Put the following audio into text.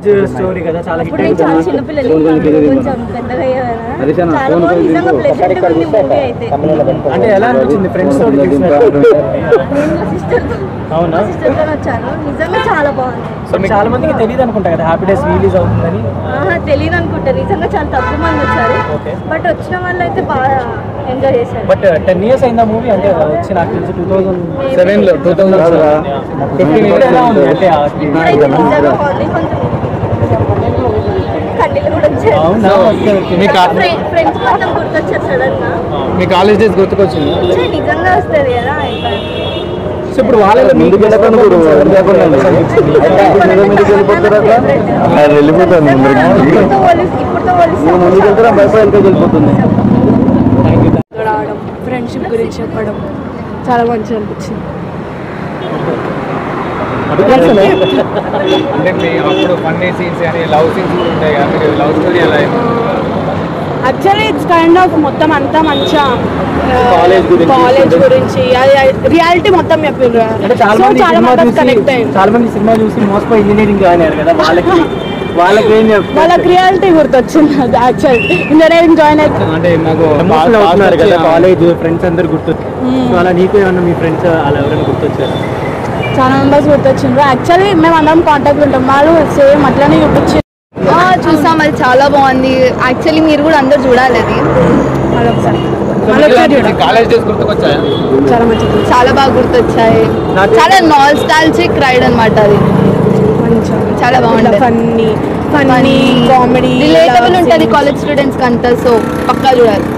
College story కదా చాలా hit అప్పుడు నేను చాలా చిన్నపిల్లలు కొంచెం పెద్దగా అయ్యాను చాలా బాగుంది నిజంగా ప్లెజెంట్ ఉంది మూవీ అయితే అంటే ఎలా అనిపించింది ఫ్రెండ్స్ తోటి చూసినట్టు నేను మా సిస్టర్ అవునా సిస్టర్ తో వచ్చాను నిజంగా చాలా బాగుంది సో చాలా మందికి తెలియదు అనుకుంటా కదా హ్యాపీ డేస్ రిలీజ్ అవుతుందని ఆహా తెలియదు అనుకుంటా నిజంగా చాలా తక్కువ మంది వచ్చారు Okay. బట్ వచ్చిన వాళ్ళు అయితే బాగా ఎంజాయ్ చేశారు బట్ టెన్ ఇయర్స్ అయిందా మూవీ అంటే వచ్చి నాకు తెలిసి టూ థౌసండ్ సెవెన్ లో టూ థౌసండ్ ఫిఫ్టీన్ ఇయర్స్ ఎలా ఉంది అంటే ఆ- ఇప్పుడైతే నిజంగా బాగుంది కొంచెం కడ్డీలు కూడా వచ్చాయి అవునా ఓకే ఓకే మీ కా- ఫ్రెండ్స్ మొత్తం గుర్తొచ్చారు సడన్ గా మీ కాలేజ్ డేస్ గుర్తుకొచ్చింది వచ్చే నిజంగా వస్తుంది కదా ఇంకా సో ఇప్పుడు వాళ్ళలో ముందుకు వెళ్ళకండి గురు, వెనక వెళ్ళకండి. ముందుకు వెళ్ళిపోతారు అట్లా? అది వెళ్ళిపోతాను ముందరికి. ఇప్పుడుతో పోలిస్తే ఇప్పుడుతో పోలిస్తే నువ్వు ముందుకు వెళ్తారా భయపడి వెనక వెళ్ళిపోతుంది రావడం ఫ్రెండ్షిప్ గురించి చెప్పడం చాలా మంచిగా అనిపించింది అంటే మీ అప్పుడు ఫన్నీ సీన్స్ కానీ లవ్ సీన్స్ కూడా ఉంటాయి కదా మీరు లవ్ స్టోరీ ఎలా యాక్చువల్లీ ఇట్స్ కైండ్ ఆఫ్ మొత్తం అంతా మంచిగా College గురించి, కాలేజ్ గురించి రియాలిటీ మొత్తం చెప్పారు అంటే చాలా మంది చాలా సినిమా మంది చూసి కనెక్ట్ అయ్యింది చాలా మంది సినిమా చూసి మోసపోయి ఇంజనీరింగ్ జాయిన్ అయ్యారు కదా వాళ్ళకి వాళ్ళకి ఏం చెప్తారు వాళ్ళకి రియాలిటీ గుర్తొచ్చింది అది యాక్చువల్ ఇంజనీరింగ్ జాయిన్ అయితే అంటే నాకు ఎమోషనల్ అవుతున్నారు కదా కాలేజ్ ఫ్రెండ్స్ అందరు గుర్తు సో అలా నీకు ఏమన్నా మీ ఫ్రెండ్స్ అలా ఎవరైనా గుర్తొచ్చారు చాలా మెంబర్స్ గుర్తొచ్చిండ్రు యాక్చువల్లీ మేము అందరం కాంటాక్ట్ ఉంటాం వాళ్ళు సేమ్ అట్లనే చూపించి ఆ, చూసాం అది చాలా బాగుంది యాక్చువల్లీ మీరు కూడా అందరు చూడాలి అది మళ్ళీ ఒకసారి మళ్ళీ ఒకసారి చూడండి కాలేజ్ డేస్ గుర్తుకొచ్చాయా చాలా మంచిగా చాలా బాగా గుర్తొచ్చాయి చాలా నాల్స్టాలజిక్ రైడ్ అన్నమాట అది మంచిగా చాలా బాగుంటుంది ఫన్నీ ఫన్నీ కామెడీ రిలేటబుల్ ఉంటుంది కాలేజ్ స్టూడెంట్స్ కంతా సో పక్కా చూడాలి